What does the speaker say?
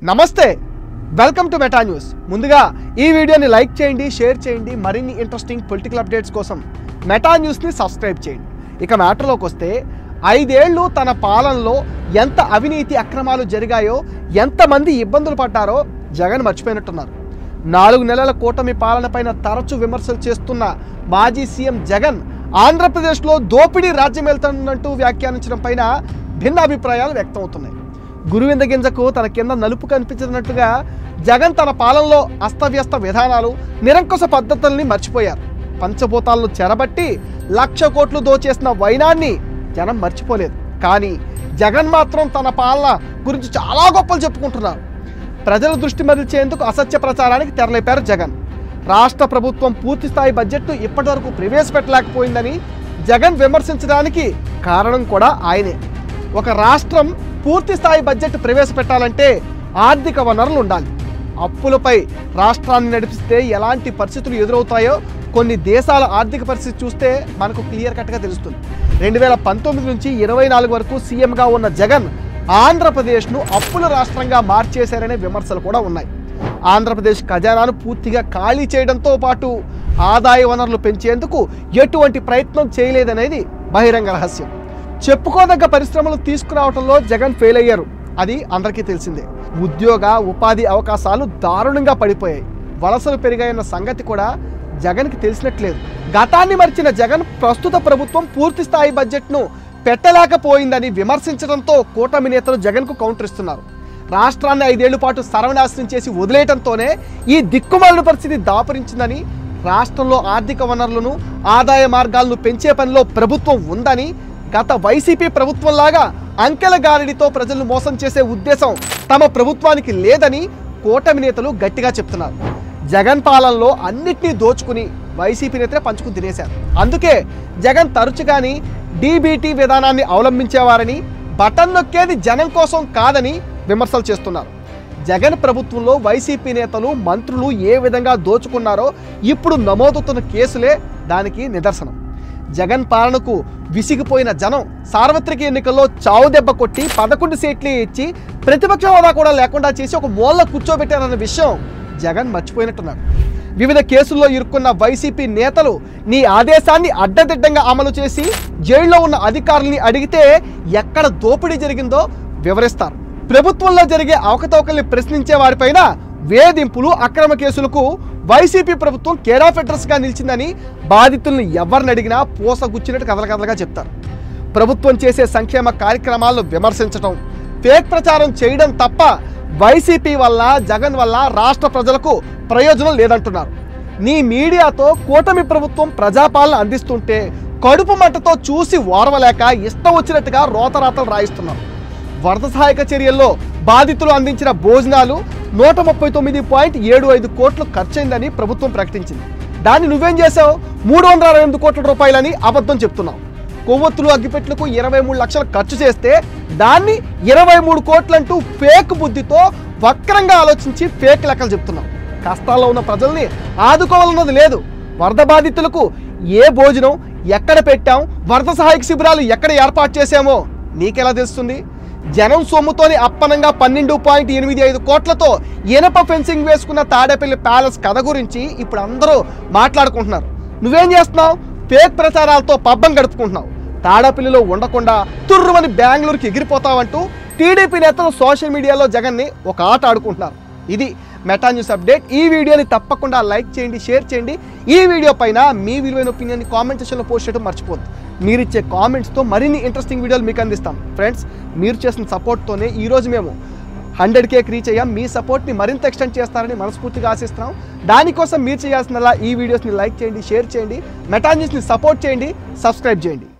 నమస్తే welcome to meta news ముందుగా ఈ వీడియోని లైక్ చేయండి షేర్ చేయండి మరిన్ని ఇంట్రెస్టింగ్ పొలిటికల్ అప్డేట్స్ కోసం మెటా న్యూస్ని సబ్స్క్రైబ్ చేయండి ఇక మ్యాటర్లోకి వస్తే ఐదేళ్లు తన పాలనలో ఎంత అవినీతి అక్రమాలు జరిగాయో ఎంతమంది ఇబ్బందులు పడ్డారో జగన్ మర్చిపోయినట్టున్నారు నాలుగు నెలల కూటమి పాలన పైన తరచూ విమర్శలు చేస్తున్న మాజీ సీఎం జగన్ ఆంధ్రప్రదేశ్లో దోపిడీ రాజ్యం వెళ్తున్నట్టు వ్యాఖ్యానించడం పైన భిన్న అభిప్రాయాలు వ్యక్తమవుతున్నాయి గురువింద గింజకు తన కింద నలుపు కనిపించినట్టుగా జగన్ తన పాలనలో అస్తవ్యస్త విధానాలు నిరంకుశ పద్ధతుల్ని మర్చిపోయారు పంచభూతాలను చెరబట్టి లక్ష కోట్లు దోచేసిన వైనాన్ని జనం మర్చిపోలేదు కానీ జగన్ మాత్రం తన పాలన గురించి చాలా గొప్పలు చెప్పుకుంటున్నారు ప్రజల దృష్టి మరల్చేందుకు అసత్య ప్రచారానికి తెరలేపారు జగన్ రాష్ట్ర ప్రభుత్వం పూర్తి స్థాయి బడ్జెట్ను ఇప్పటివరకు ప్రవేశపెట్టలేకపోయిందని జగన్ విమర్శించడానికి కారణం కూడా ఆయనే ఒక రాష్ట్రం పూర్తి స్థాయి బడ్జెట్ ప్రవేశపెట్టాలంటే ఆర్థిక వనరులు ఉండాలి అప్పులపై రాష్ట్రాన్ని నడిపిస్తే ఎలాంటి పరిస్థితులు ఎదురవుతాయో కొన్ని దేశాల ఆర్థిక పరిస్థితి చూస్తే మనకు క్లియర్ కట్గా తెలుస్తుంది రెండు వేల పంతొమ్మిది నుంచి ఇరవై నాలుగు వరకు సీఎంగా ఉన్న జగన్ ఆంధ్రప్రదేశ్ను అప్పుల రాష్ట్రంగా మార్చేశారనే విమర్శలు కూడా ఉన్నాయి ఆంధ్రప్రదేశ్ ఖజానాను పూర్తిగా ఖాళీ చేయడంతో పాటు ఆదాయ వనరులు పెంచేందుకు ఎటువంటి ప్రయత్నం చేయలేదనేది బహిరంగ రహస్యం చెప్పుకోదగ్గ పరిశ్రమలు తీసుకురావడంలో జగన్ ఫెయిల్ అయ్యారు అది అందరికీ తెలిసిందే ఉద్యోగ ఉపాధి అవకాశాలు దారుణంగా పడిపోయాయి వలసలు పెరిగాయన్న సంగతి కూడా జగన్కి తెలిసినట్లేదు గతాన్ని మర్చిన జగన్ ప్రస్తుత ప్రభుత్వం పూర్తి స్థాయి బడ్జెట్ను పెట్టలేకపోయిందని విమర్శించడంతో కూటమి నేతలు జగన్కు కౌంటర్ ఇస్తున్నారు రాష్ట్రాన్ని ఐదేళ్ల పాటు సర్వనాశనం చేసి వదిలేయటంతోనే ఈ దిక్కుమాలిన పరిస్థితి దాపురించిందని రాష్ట్రంలో ఆర్థిక వనరులను ఆదాయ మార్గాలను పెంచే పనిలో ప్రభుత్వం ఉందని గత వైసీపీ ప్రభుత్వంలాగా అంకెల గారడితో ప్రజలను మోసం చేసే ఉద్దేశం తమ ప్రభుత్వానికి లేదని కూటమి నేతలు గట్టిగా చెప్తున్నారు జగన్ పాలనలో అన్నిటినీ దోచుకుని వైసీపీ నేతలే పంచుకుని తినేశారు అందుకే జగన్ తరచుగాని డీబీటీ విధానాన్ని అవలంబించేవారని బటన్ నొక్కేది జనం కోసం కాదని విమర్శలు చేస్తున్నారు జగన్ ప్రభుత్వంలో వైసీపీ నేతలు మంత్రులు ఏ విధంగా దోచుకున్నారో ఇప్పుడు నమోదవుతున్న కేసులే దానికి నిదర్శనం జగన్ పాలనకు విసిగిపోయిన జనం సార్వత్రిక ఎన్నికల్లో చావు దెబ్బ కొట్టి పదకొండు సీట్లు ఇచ్చి ప్రతిపక్ష హోదా కూడా లేకుండా చేసి ఒక మూల కూర్చోబెట్టారన్న విషయం జగన్ మర్చిపోయినట్టున్నాడు వివిధ కేసుల్లో ఇరుక్కున్న వైసీపీ నేతలు నీ ఆదేశాన్ని అడ్డదిడ్డంగా అమలు చేసి జైల్లో ఉన్న అధికారుల్ని అడిగితే ఎక్కడ దోపిడీ జరిగిందో వివరిస్తారు ప్రభుత్వంలో జరిగే అవకతవకల్ని ప్రశ్నించే వారిపైన వేధింపులు అక్రమ కేసులకు వైసీపీ ప్రభుత్వం కేర్ ఆఫ్ అడ్రస్గా నిలిచిందని బాధితుల్ని ఎవరిని అడిగినా పూసగుచ్చినట్టు కథల కథలుగా చెప్తారు ప్రభుత్వం చేసే సంక్షేమ కార్యక్రమాలను విమర్శించడం ఫేక్ ప్రచారం చేయడం తప్ప వైసీపీ వల్ల జగన్ వల్ల రాష్ట్ర ప్రజలకు ప్రయోజనం లేదంటున్నారు నీ మీడియాతో కూటమి ప్రభుత్వం ప్రజాపాలన అందిస్తుంటే కడుపు మంటతో చూసి ఓర్వలేక ఇష్టం వచ్చినట్టుగా రోతరాతలు రాయిస్తున్నారు వరద సహాయక చర్యల్లో బాధితులు అందించిన భోజనాలు నూట ముప్పై తొమ్మిది పాయింట్ ఏడు ఐదు కోట్లు ఖర్చయిందని ప్రభుత్వం ప్రకటించింది దాన్ని నువ్వేం చేసావు మూడు వందల అరవై ఎనిమిది కోట్ల రూపాయలని అబద్ధం చెప్తున్నావు కొవ్వొత్తులు అగ్గిపెట్లకు ఇరవై మూడు లక్షలు ఖర్చు చేస్తే దాన్ని ఇరవై మూడు కోట్లంటూ ఫేక్ బుద్ధితో వక్రంగా ఆలోచించి ఫేక్ లెక్కలు చెప్తున్నావు కష్టాల్లో ఉన్న ప్రజల్ని ఆదుకోవాలన్నది లేదు వరద బాధితులకు ఏ భోజనం ఎక్కడ పెట్టాం వరద సహాయక శిబిరాలు ఎక్కడ ఏర్పాటు చేశామో నీకెలా తెలుస్తుంది జనం సొమ్ముతోని అప్పనంగా పన్నెండు పాయింట్ ఎనిమిది ఐదు కోట్లతో ఇనప ఫెన్సింగ్ వేసుకున్న తాడేపల్లి ప్యాలెస్ కథ గురించి ఇప్పుడు అందరూ మాట్లాడుకుంటున్నారు నువ్వేం చేస్తున్నావు ఫేక్ ప్రచారాలతో పబ్బం గడుపుకుంటున్నావు తాడేపల్లిలో ఉండకుండా తుర్రుమని బెంగళూరుకి ఎగిరిపోతావంటూ టీడీపీ నేతలు సోషల్ మీడియాలో జగన్ని ఒక ఆట ఆడుకుంటున్నారు ఇది మెటా న్యూస్ అప్డేట్ ఈ వీడియోని తప్పకుండా లైక్ చేయండి షేర్ చేయండి ఈ వీడియో పైన మీ విలువైన ఒపీనియన్ కామెంట్ సెక్షన్లో పోస్ట్ చేయడం మర్చిపోద్దు మీరు ఇచ్చే కామెంట్స్తో మరిన్ని ఇంట్రెస్టింగ్ వీడియోలు మీకు అందిస్తాం ఫ్రెండ్స్ మీరు చేసిన సపోర్ట్తోనే ఈరోజు మేము హండ్రెడ్ కేక్ రీచ్ అయ్యాం మీ సపోర్ట్ని మరింత ఎక్స్టెండ్ చేస్తారని మనస్ఫూర్తిగా ఆశిస్తున్నాం దానికోసం మీరు చేయాల్సిన ఈ వీడియోస్ని లైక్ చేయండి షేర్ చేయండి మెటా న్యూస్ని సపోర్ట్ చేయండి సబ్స్క్రైబ్ చేయండి